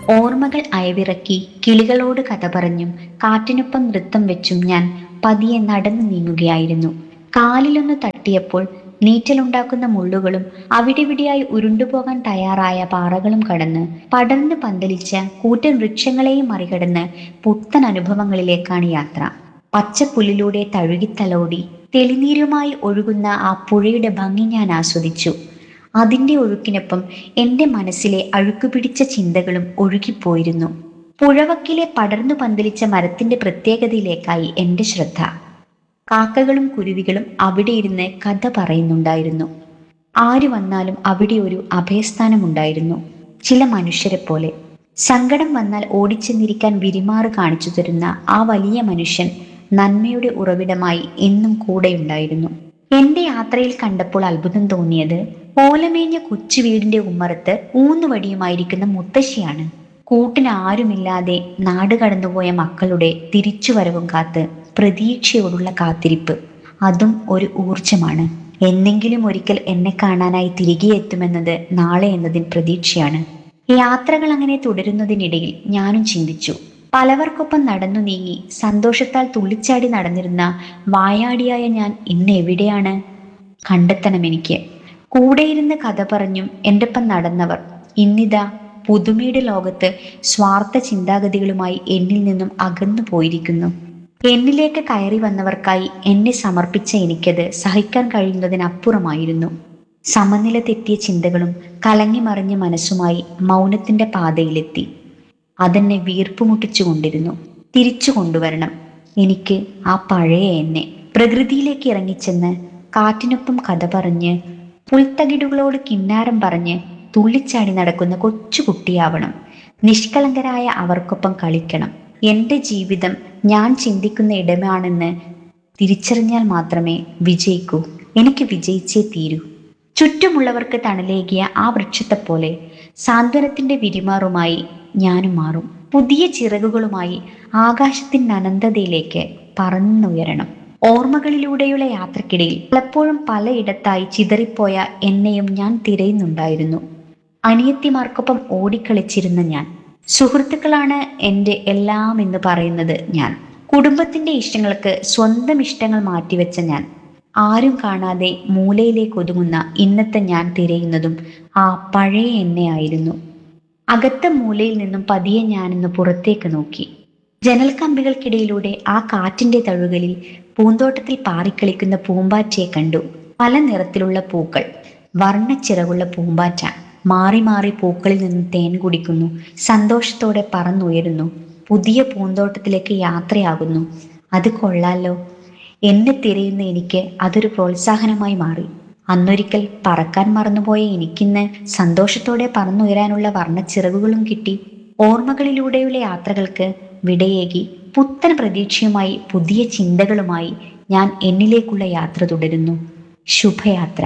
ഓർമ്മകൾ അയവിറക്കി കിളികളോട് കഥ പറഞ്ഞും കാറ്റിനൊപ്പം നൃത്തം വെച്ചും ഞാൻ പതിയെ നടന്നു നീങ്ങുകയായിരുന്നു കാലിലൊന്ന് തട്ടിയപ്പോൾ നീറ്റലുണ്ടാക്കുന്ന മുള്ളുകളും അവിടിവിടെയായി ഉരുണ്ടുപോകാൻ തയ്യാറായ പാറകളും കടന്ന് പടർന്ന് പന്തലിച്ച കൂറ്റൻ വൃക്ഷങ്ങളെയും മറികടന്ന് പുത്തൻ അനുഭവങ്ങളിലേക്കാണ് യാത്ര പച്ചപ്പുല്ലിലൂടെ തഴുകിത്തലോടി തെളിനീരുമായി ഒഴുകുന്ന ആ പുഴയുടെ ഭംഗി ഞാൻ ആസ്വദിച്ചു അതിൻ്റെ ഒഴുക്കിനൊപ്പം എൻ്റെ മനസ്സിലെ അഴുക്കുപിടിച്ച ചിന്തകളും ഒഴുകിപ്പോയിരുന്നു പുഴവക്കിലെ പടർന്നു പന്തലിച്ച മരത്തിന്റെ പ്രത്യേകതയിലേക്കായി എൻ്റെ ശ്രദ്ധ കാക്കകളും കുരുവികളും അവിടെ ഇരുന്ന് കഥ പറയുന്നുണ്ടായിരുന്നു ആര് വന്നാലും അവിടെ ഒരു അഭയസ്ഥാനമുണ്ടായിരുന്നു ചില മനുഷ്യരെ പോലെ സങ്കടം വന്നാൽ ഓടിച്ചെന്നിരിക്കാൻ വിരിമാറ് കാണിച്ചു തരുന്ന ആ വലിയ മനുഷ്യൻ നന്മയുടെ ഉറവിടമായി എന്നും കൂടെയുണ്ടായിരുന്നു എന്റെ യാത്രയിൽ കണ്ടപ്പോൾ അത്ഭുതം തോന്നിയത് ഓലമേഞ്ഞ കൊച്ചു വീടിന്റെ ഉമ്മറത്ത് ഊന്നുവടിയുമായിരിക്കുന്ന മുത്തശ്ശിയാണ് കൂട്ടിന് ആരുമില്ലാതെ നാട് കടന്നുപോയ മക്കളുടെ തിരിച്ചുവരവും കാത്ത് പ്രതീക്ഷയോടുള്ള കാത്തിരിപ്പ് അതും ഒരു ഊർജമാണ് എന്നെങ്കിലും ഒരിക്കൽ എന്നെ കാണാനായി തിരികെ എത്തുമെന്നത് നാളെ എന്നതിൻ പ്രതീക്ഷയാണ് യാത്രകൾ അങ്ങനെ തുടരുന്നതിനിടയിൽ ഞാനും ചിന്തിച്ചു പലവർക്കൊപ്പം നടന്നു നീങ്ങി സന്തോഷത്താൽ തുള്ളിച്ചാടി നടന്നിരുന്ന വായാടിയായ ഞാൻ ഇന്ന് എവിടെയാണ് കണ്ടെത്തണം എനിക്ക് കൂടെയിരുന്ന് കഥ പറഞ്ഞും എൻ്റെ ഒപ്പം നടന്നവർ ഇന്നിതാ പുതുമയുടെ ലോകത്ത് സ്വാർത്ഥ ചിന്താഗതികളുമായി എന്നിൽ നിന്നും അകന്നു പോയിരിക്കുന്നു എന്നിലേക്ക് കയറി വന്നവർക്കായി എന്നെ സമർപ്പിച്ച എനിക്കത് സഹിക്കാൻ കഴിയുന്നതിനപ്പുറമായിരുന്നു സമനില തെറ്റിയ ചിന്തകളും കലങ്ങിമറിഞ്ഞ മനസ്സുമായി മൗനത്തിന്റെ പാതയിലെത്തി അതെന്നെ വീർപ്പുമുട്ടിച്ചു കൊണ്ടിരുന്നു തിരിച്ചു കൊണ്ടുവരണം എനിക്ക് ആ പഴയ എന്നെ പ്രകൃതിയിലേക്ക് ഇറങ്ങിച്ചെന്ന് കാറ്റിനൊപ്പം കഥ പറഞ്ഞ് പുൽത്തകിടുകളോട് കിന്നാരം പറഞ്ഞ് തുള്ളിച്ചാടി നടക്കുന്ന കൊച്ചു കുട്ടിയാവണം നിഷ്കളങ്കരായ അവർക്കൊപ്പം കളിക്കണം എൻ്റെ ജീവിതം ഞാൻ ചിന്തിക്കുന്ന ഇടമാണെന്ന് തിരിച്ചറിഞ്ഞാൽ മാത്രമേ വിജയിക്കൂ എനിക്ക് വിജയിച്ചേ തീരൂ ചുറ്റുമുള്ളവർക്ക് തണലേകിയ ആ വൃക്ഷത്തെപ്പോലെ സാന്ത്വനത്തിന്റെ വിരിമാറുമായി ഞാനും മാറും പുതിയ ചിറകുകളുമായി ആകാശത്തിന്റെ അനന്തതയിലേക്ക് പറന്നുയരണം ഓർമ്മകളിലൂടെയുള്ള യാത്രക്കിടയിൽ പലപ്പോഴും പലയിടത്തായി ചിതറിപ്പോയ എന്നെയും ഞാൻ തിരയുന്നുണ്ടായിരുന്നു അനിയത്തിമാർക്കൊപ്പം ഓടിക്കളിച്ചിരുന്ന ഞാൻ സുഹൃത്തുക്കളാണ് എൻ്റെ എല്ലാം എന്ന് പറയുന്നത് ഞാൻ കുടുംബത്തിന്റെ ഇഷ്ടങ്ങൾക്ക് സ്വന്തം ഇഷ്ടങ്ങൾ മാറ്റിവെച്ച ഞാൻ ആരും കാണാതെ മൂലയിലേക്ക് ഒതുങ്ങുന്ന ഇന്നത്തെ ഞാൻ തിരയുന്നതും ആ പഴയ എന്നെ ആയിരുന്നു അകത്ത മൂലയിൽ നിന്നും പതിയെ ഞാനിന്ന് പുറത്തേക്ക് നോക്കി ജനൽക്കമ്പികൾക്കിടയിലൂടെ ആ കാറ്റിന്റെ തഴുകലിൽ പൂന്തോട്ടത്തിൽ പാറിക്കളിക്കുന്ന പൂമ്പാറ്റയെ കണ്ടു പല നിറത്തിലുള്ള പൂക്കൾ വർണ്ണച്ചിറകുള്ള പൂമ്പാറ്റ മാറി മാറി പൂക്കളിൽ നിന്നും തേൻ കുടിക്കുന്നു സന്തോഷത്തോടെ പറന്നുയരുന്നു പുതിയ പൂന്തോട്ടത്തിലേക്ക് യാത്രയാകുന്നു അത് കൊള്ളാലോ എന്നെ തിരയുന്ന എനിക്ക് അതൊരു പ്രോത്സാഹനമായി മാറി അന്നൊരിക്കൽ പറക്കാൻ മറന്നുപോയ എനിക്കിന്ന് സന്തോഷത്തോടെ പറന്നുയരാനുള്ള വർണ്ണച്ചിറകുകളും കിട്ടി ഓർമ്മകളിലൂടെയുള്ള യാത്രകൾക്ക് വിടയേകി പുത്തൻ പ്രതീക്ഷയുമായി പുതിയ ചിന്തകളുമായി ഞാൻ എന്നിലേക്കുള്ള യാത്ര തുടരുന്നു ശുഭയാത്ര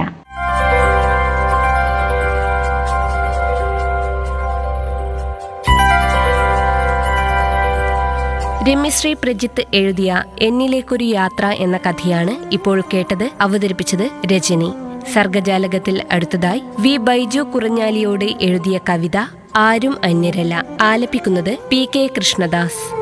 രമ്യശ്രീ പ്രജിത്ത് എഴുതിയ എന്നിലേക്കൊരു യാത്ര എന്ന കഥയാണ് ഇപ്പോൾ കേട്ടത് അവതരിപ്പിച്ചത് രജനി സർഗജാലകത്തിൽ അടുത്തതായി വി ബൈജു കുറഞ്ഞാലിയോട് എഴുതിയ കവിത ആരും അന്യരല്ല ആലപിക്കുന്നത് പി കെ കൃഷ്ണദാസ്